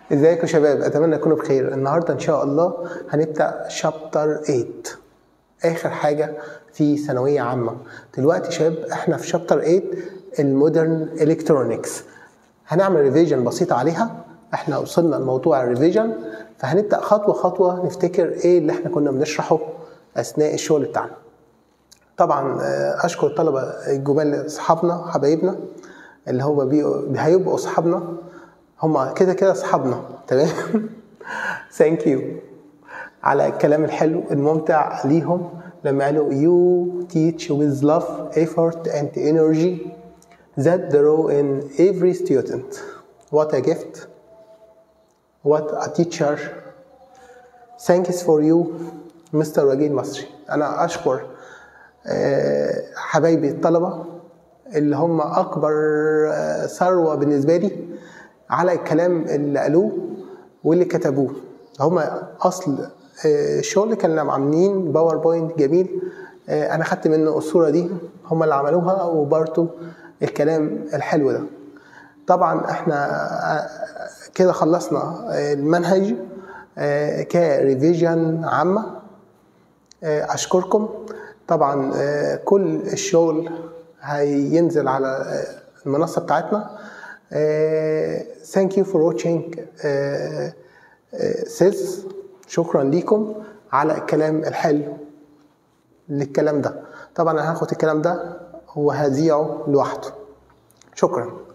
ازيكم يا شباب اتمنى تكونوا بخير النهارده ان شاء الله هنبدا شابتر 8 اخر حاجه في ثانويه عامه دلوقتي يا شباب احنا في شابتر 8 المودرن الكترونكس هنعمل ريفيجن بسيطه عليها احنا وصلنا لموضوع الريفيجن فهنبدا خطوه خطوه نفتكر ايه اللي احنا كنا بنشرحه اثناء الشغل بتاعنا طبعا آه، اشكر الطلبه الجمال اصحابنا حبايبنا اللي هم بيبقوا هيبقوا اصحابنا هم كده كده اصحابنا تمام ثانك يو على الكلام الحلو الممتع ليهم لما قالوا you teach with love effort and energy that draw in every student what a gift what a teacher thanks for you مستر وجيه مصري انا اشكر آه، حبايبي الطلبه اللي هم اكبر آه، ثروه بالنسبه لي على الكلام اللي قالوه واللي كتبوه هم اصل آه، الشغل كنا عاملين باوربوينت جميل آه، انا خدت منه الصوره دي هم اللي عملوها وبرضه الكلام الحلو ده طبعا احنا آه، كده خلصنا آه، المنهج آه، كريفيجن عامه آه، اشكركم طبعا آه، كل الشغل هينزل على آه، المنصه بتاعتنا ثانك يو فور واتشينج سيلز شكرا ليكم على الكلام الحلو للكلام ده طبعا انا هاخد الكلام ده وهذيعه لوحده شكرا